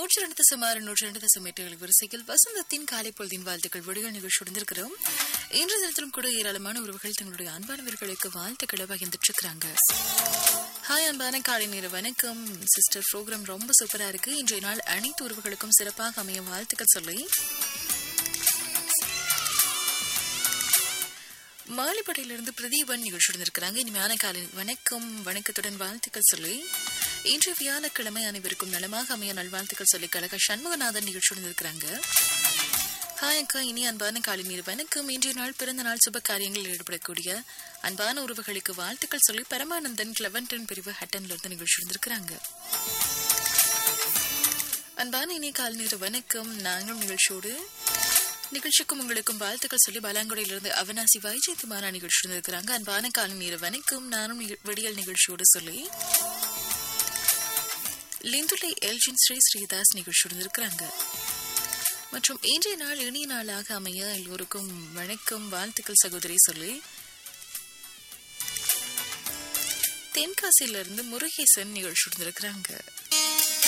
நூற்றி ரெண்டு சுமார் நூற்றி ரெண்டு தசம் எட்டுகள் வரிசையில் வசந்தத்தின் காலை பொழுதின் வாழ்த்துக்கள் விடுகள் நிகழ்ச்சி உடந்திருக்கிறோம் இன்று தினத்திலும் கூட ஏராளமான உறவுகள் தங்களுடைய அன்பானவர்களுக்கு வாழ்த்துக்களை பகிர்ந்துட்டு இருக்கிறாங்க ஹாய் அன்பான காலை நேர வணக்கம் சிஸ்டர் ப்ரோக்ராம் ரொம்ப சூப்பரா இருக்கு இன்றைய நாள் அனைத்து உறவுகளுக்கும் சிறப்பாக அமைய வாழ்த்துக்கள் சொல்லி மாலிப்படையிலிருந்து பிரதீபன் நிகழ்ச்சியுடன் இருக்கிறாங்க இனிமையான காலை வணக்கம் வணக்கத்துடன் வாழ்த்துக்கள் சொல்லி இன்று வியாழக்கிழமை அனைவருக்கும் நலமாக அமைய நல்வாழ்த்துக்கள் சொல்லி கழக சண்முகநாதன் நிகழ்ச்சியுடன் இருக்கிறாங்க ஹாய் அக்கா இனி அன்பான காலை நீர் வணக்கம் இன்றைய நாள் பிறந்த நாள் சுப காரியங்களில் ஈடுபடக்கூடிய அன்பான உறவுகளுக்கு வாழ்த்துக்கள் சொல்லி பரமானந்தன் கிளவன்டன் பிரிவு ஹட்டன்ல இருந்து நிகழ்ச்சி இருந்திருக்கிறாங்க அன்பான இனி காலை நீர் வணக்கம் நாங்களும் நிகழ்ச்சியோடு நிகழ்ச்சிக்கும் உங்களுக்கும் வாழ்த்துக்கள் சொல்லி பலாங்குடையிலிருந்து அவனாசி வைஜெயந்தி மாறா நிகழ்ச்சி இருக்கிறாங்க அன்பான காலை நீர் வணக்கம் நானும் நிக- விடியல் நிகழ்ச்சியோடு சொல்லி லிந்துலை எல்ஜின் ஸ்ரீ ஸ்ரீதாஸ் நிகழ்ச்சியுடன் இருக்கிறாங்க மற்றும் இன்றைய நாள் இனிய நாளாக அமைய எல்லோருக்கும் வணக்கம் வாழ்த்துக்கள் சகோதரி சொல்லி தென்காசியிலிருந்து முருகேசன் நிகழ்ச்சியுடன் இருக்கிறாங்க